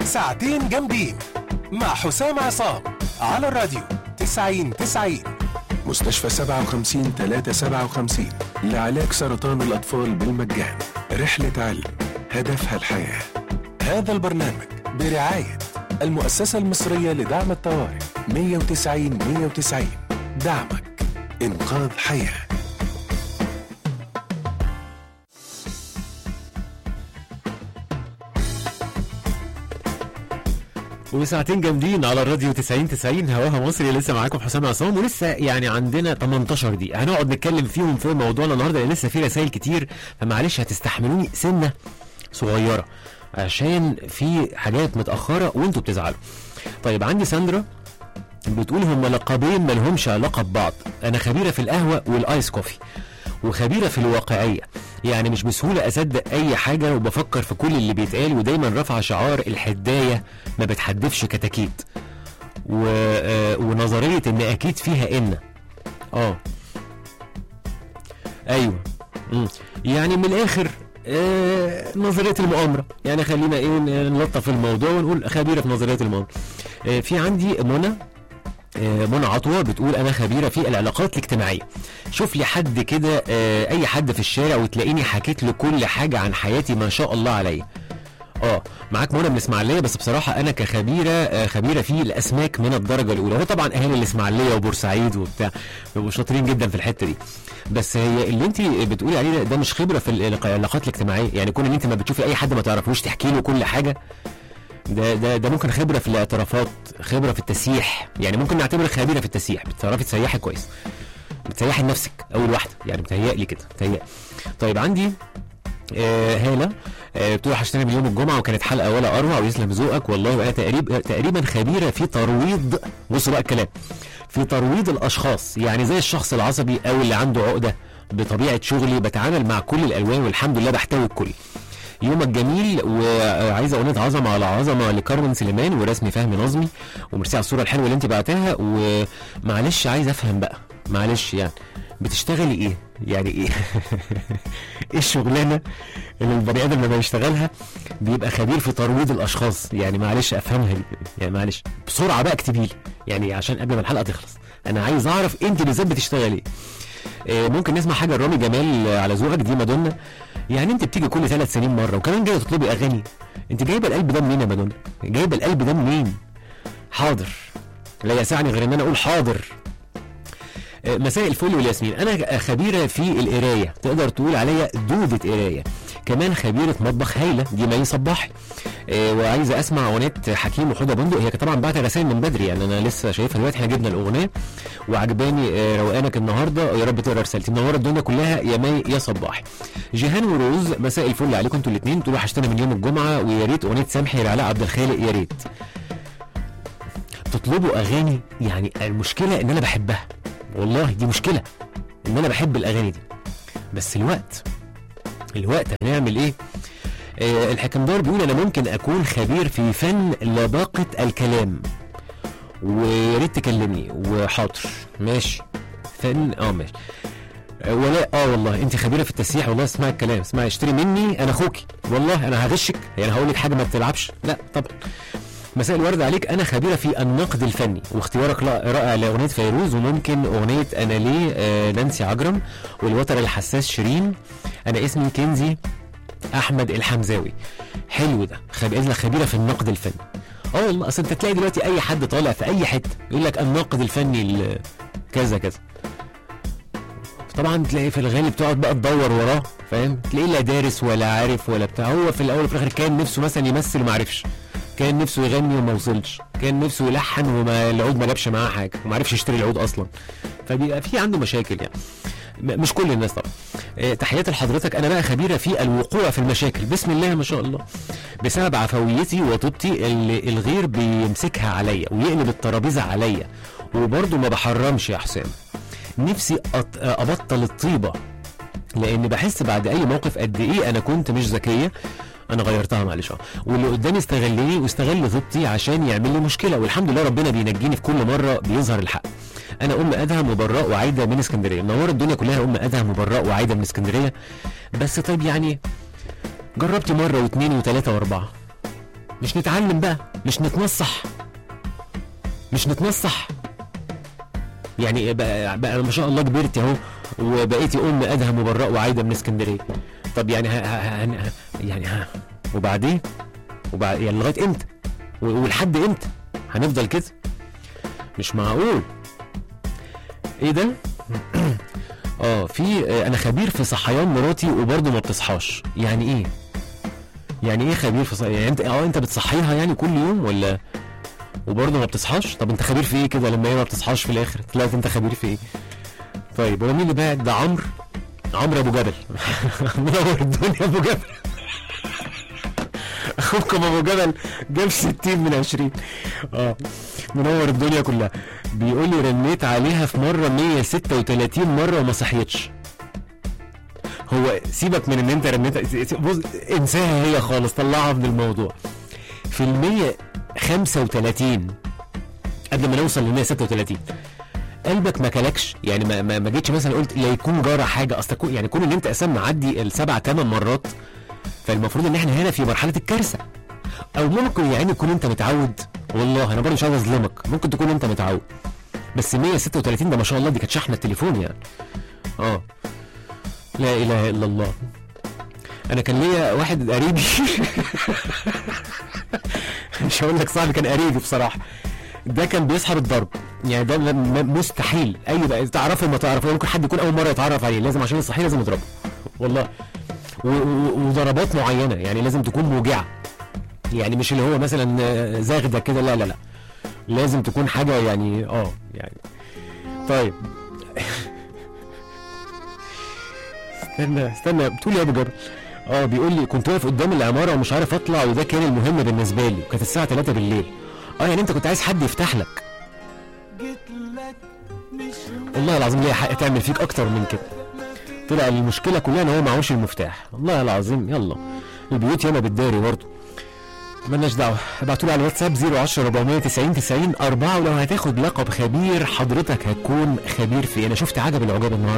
ساعتين جامدين مع حسام عصام على الراديو 90 90 مستشفى 57 357 لعلاج سرطان الأطفال بالمجان رحلة علم هدفها الحياة هذا البرنامج برعاية المؤسسة المصرية لدعم الطوارئ 190 190 دعمك إنقاذ حياه وساعتين جامدين على الراديو 90 90 هواها مصري لسه معاكم حسام عصام ولسه يعني عندنا 18 دقيقة هنقعد نتكلم فيهم في موضوعنا النهارده لان لسه في رسائل كتير فمعلش هتستحملوني سنة صغيرة عشان في حاجات متأخرة وانتوا بتزعلوا. طيب عندي ساندرا بتقول هم لقبين مالهمش علاقة ببعض أنا خبيرة في القهوة والآيس كوفي وخبيرة في الواقعية يعني مش بسهولة أصدق أي حاجة وبفكر في كل اللي بيتقال ودايما رافعة شعار الحداية ما بتحدفش كتاكيت و... آه، ونظرية إن أكيد فيها إن آه أيوه مم. يعني من الآخر آه نظرية المؤامرة يعني خلينا إيه نلطف الموضوع ونقول خبيرة في نظرية المؤامرة آه في عندي منى آه، منى عطوة بتقول أنا خبيرة في العلاقات الاجتماعية شوف لي حد كده آه، أي حد في الشارع وتلاقيني حكيت له كل حاجة عن حياتي ما شاء الله عليا اه معاك منى من الاسماعيليه بس بصراحه انا كخبيره آه، خبيره في الاسماك من الدرجه الاولى هو طبعا اهالي الاسماعيليه وبورسعيد وبتاع بيبقوا شاطرين جدا في الحته دي بس هي اللي انت بتقولي عليه ده, ده مش خبره في العلاقات الاجتماعيه يعني كون ان انت ما بتشوفي اي حد ما تعرفوش تحكي له كل حاجه ده ده ده ممكن خبره في الاعترافات خبره في التسييح يعني ممكن نعتبرك خبيره في التسييح بتعرفي تسيحي كويس بتسيحي لنفسك اول واحده يعني متهيألي كده متهيألي طيب عندي آه هاله آه بتقول هشتري من يوم الجمعه وكانت حلقه ولا اروع ويسلم ذوقك والله وانا تقريبا تقريبا خبيره في ترويض بصوا بقى الكلام في ترويض الاشخاص يعني زي الشخص العصبي او اللي عنده عقده بطبيعه شغلي بتعامل مع كل الالوان والحمد لله بحتوي الكل يومك جميل وعايزه اغنيه عظمه على عظمه لكارمن سليمان ورسمي فهمي نظمي وميرسي على الصوره الحلوه اللي انت بعتها ومعلش عايز افهم بقى معلش يعني بتشتغلي ايه؟ يعني ايه؟ ايه الشغلانه اللي البني ادم لما يشتغلها بيبقى خبير في ترويض الاشخاص يعني معلش افهمها دي يعني معلش بسرعه بقى اكتبي لي يعني عشان قبل ما الحلقه تخلص انا عايز اعرف انت بالذات بتشتغلي ايه؟ آه، ممكن نسمع حاجه رامي جمال على ذوقك دي مادونا يعني انت بتيجي كل ثلاث سنين مره وكمان جايه تطلبي اغاني انت جايبه القلب ده منين يا مادونا جايبه القلب ده منين حاضر لا يسعني غير ان انا اقول حاضر آه، مساء الفل والياسمين انا خبيره في القرايه تقدر تقول عليا دوده قرايه كمان خبيره مطبخ هايله دي مي صباحي آه، وعايزه اسمع اغنيه حكيم وحوده بندق هي طبعا بعت رسائل من بدري يعني انا لسه شايفها دلوقتي احنا جبنا الاغنيه وعجباني آه، روقانك النهارده يا رب تقرا رسالتي منوره الدنيا كلها يا مي يا صباحي جيهان وروز مساء الفل عليكم انتوا الاثنين تقولوا وحشتنا من يوم الجمعه ويا ريت اغنيه سامحي لعلاء عبد الخالق يا ريت تطلبوا اغاني يعني المشكله ان انا بحبها والله دي مشكله ان انا بحب الاغاني دي بس الوقت الوقت هنعمل ايه آه الحكمدار بيقول انا ممكن اكون خبير في فن لباقه الكلام ويا ريت تكلمني وحاضر ماشي فن اه ماشي آه، ولا اه والله انت خبيره في التسييح والله اسمعي الكلام اسمعي اشتري مني انا اخوكي والله انا هغشك يعني هقول لك حاجه ما بتلعبش لا طبعا مساء الورد عليك انا خبيره في النقد الفني واختيارك لا- رائع لاغنيه فيروز وممكن اغنيه انا ليه آه نانسي عجرم والوتر الحساس شيرين انا اسمي كنزي احمد الحمزاوي حلو ده خبيره خبيره في النقد الفني اه والله اصل انت تلاقي دلوقتي اي حد طالع في اي حته يقول لك الناقد الفني ال- كذا كذا طبعا تلاقي في الغالب تقعد بقى تدور وراه فاهم تلاقيه لا دارس ولا عارف ولا بتاع هو في الاول وفي الاخر كان نفسه مثلا يمثل وما عرفش كان نفسه يغني وما وصلش كان نفسه يلحن وما العود ما جابش معاه حاجه وما عرفش يشتري العود اصلا فبيبقى في عنده مشاكل يعني م- مش كل الناس طبعا آه، تحياتي لحضرتك انا بقى خبيره في الوقوع في المشاكل بسم الله ما شاء الله بسبب عفويتي وطيبتي اللي الغير بيمسكها عليا ويقلب الترابيزه عليا وبرضه ما بحرمش يا حسام نفسي أط- ابطل الطيبه لان بحس بعد اي موقف قد ايه انا كنت مش ذكيه انا غيرتها معلش اه واللي قدامي استغلني واستغل طيبتي عشان يعمل لي مشكله والحمد لله ربنا بينجيني في كل مره بيظهر الحق انا ام ادهم وبراء وعايده من اسكندريه منوره الدنيا كلها ام ادهم وبراء وعايده من اسكندريه بس طيب يعني جربتي مره واثنين وثلاثه واربعه مش نتعلم بقى مش نتنصح مش نتنصح يعني بقى, بقى أنا ما شاء الله كبرت اهو وبقيتي ام ادهم وبراء وعايده من اسكندريه طب يعني ها ها ها ها يعني ها وبعدين وبعد يعني لغايه امتى و- ولحد امتى هنفضل كده مش معقول ايه ده اه في آه، انا خبير في صحيان مراتي وبرضه ما بتصحاش يعني ايه يعني ايه خبير في صحيان يعني انت اه انت بتصحيها يعني كل يوم ولا وبرضه ما بتصحاش طب انت خبير في ايه كده لما هي ما بتصحاش في الاخر طلعت انت خبير في ايه طيب هو مين اللي بعت ده عمرو عمرو ابو جبل منور الدنيا ابو جبل اخوكم ابو جبل جاب 60 من 20 اه منور الدنيا كلها بيقول لي رنيت عليها في مره 136 مره وما صحيتش هو سيبك من ان انت رنيت بص انساها هي خالص طلعها من الموضوع في ال 135 قبل ما نوصل ل 136 قلبك ما كلكش يعني ما, ما, ما جيتش مثلا قلت لا يكون جرى حاجه اصل كون- يعني كون ان انت اساسا معدي السبع ثمان مرات فالمفروض ان احنا هنا في مرحله الكارثه او ممكن يعني يكون انت متعود والله انا برضه مش عايز اظلمك ممكن تكون انت متعود بس 136 ده ما شاء الله دي كانت شحنه التليفون يعني اه لا اله الا الله انا كان ليا واحد قريبي مش هقول لك صاحبي كان قريبي بصراحه ده كان بيصحى بالضرب يعني ده م- م- مستحيل اي بقى تعرفه ما تعرفه ممكن حد يكون اول مره يتعرف عليه لازم عشان يصحيه لازم يضربه والله و- و- وضربات معينه يعني لازم تكون موجعه يعني مش اللي هو مثلا آه، زاغده كده لا لا لا لازم تكون حاجه يعني اه يعني طيب استنى استنى بتقول يا ابو جبل اه بيقول لي كنت واقف قدام العماره ومش عارف اطلع وده كان المهم بالنسبه لي وكانت الساعه 3 بالليل اه يعني انت كنت عايز حد يفتح لك والله العظيم ليها حق تعمل فيك اكتر من كده طلع المشكله كلها ان هو معهوش المفتاح والله العظيم يلا البيوت ياما بتداري برضه مالناش دعوه ابعتوا لي على الواتساب 010 490 90 4 ولو هتاخد لقب خبير حضرتك هتكون خبير في إيه؟ انا شفت عجب العجاب النهارده